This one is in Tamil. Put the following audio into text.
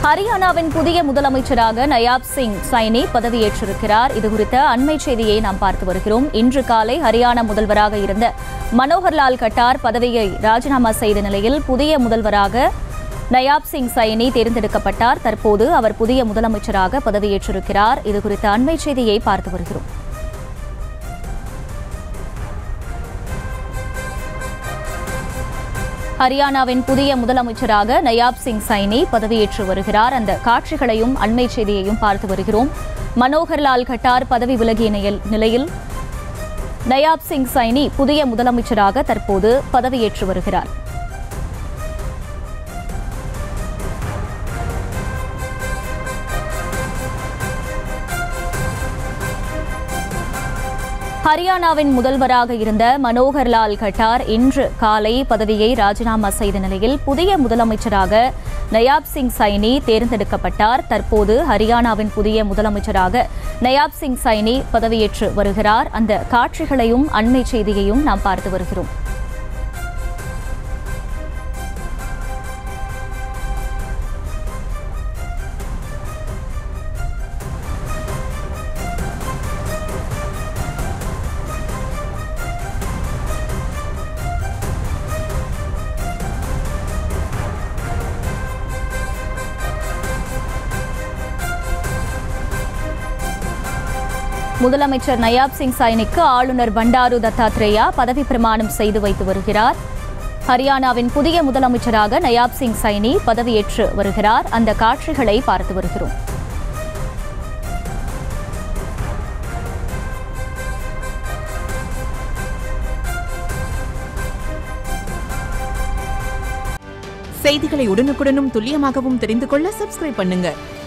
ஹரியானாவின் புதிய முதலமைச்சராக நயாப் சிங் சைனி பதவியேற்றிருக்கிறார் இதுகுறித்த அண்மை செய்தியை நாம் பார்த்து வருகிறோம் இன்று காலை ஹரியானா முதல்வராக இருந்த மனோகர்லால் கட்டார் பதவியை ராஜினாமா செய்த நிலையில் புதிய முதல்வராக நயாப் சிங் சைனி தேர்ந்தெடுக்கப்பட்டார் தற்போது அவர் புதிய முதலமைச்சராக பதவியேற்றிருக்கிறார் இதுகுறித்த அண்மை செய்தியை பார்த்து வருகிறோம் ஹரியானாவின் புதிய முதலமைச்சராக நயாப் சிங் சைனி பதவியேற்று வருகிறார் அந்த காட்சிகளையும் அண்மை செய்தியையும் பார்த்து வருகிறோம் மனோகர்லால் கட்டார் பதவி விலகிய நிலையில்- நிலையில் நயாப் சிங் சைனி புதிய முதலமைச்சராக தற்போது பதவியேற்று வருகிறார் ஹரியானாவின் முதல்வராக இருந்த மனோகர்லால் கட்டார் இன்று காலை பதவியை ராஜினாமா செய்த நிலையில் புதிய முதலமைச்சராக நயாப் சிங் சைனி தேர்ந்தெடுக்கப்பட்டார் தற்போது ஹரியானாவின் புதிய முதலமைச்சராக நயாப் சிங் சைனி பதவியேற்று வருகிறார் அந்த காட்சிகளையும் அண்மை செய்தியையும் நாம் பார்த்து வருகிறோம் முதலமைச்சர் நயாப் சிங் சைனிக்கு ஆளுநர் பண்டாரு தத்தாத்ரேயா பதவி பிரமாணம் செய்து வைத்து வருகிறார் ஹரியானாவின் புதிய முதலமைச்சராக நயாப் சிங் சைனி பதவியேற்று வருகிறார் அந்த காட்சிகளை பார்த்து வருகிறோம் செய்திகளை உடனுக்குடனும் துல்லியமாகவும் தெரிந்து கொள்ள சப்ஸ்கிரைப் பண்ணுங்க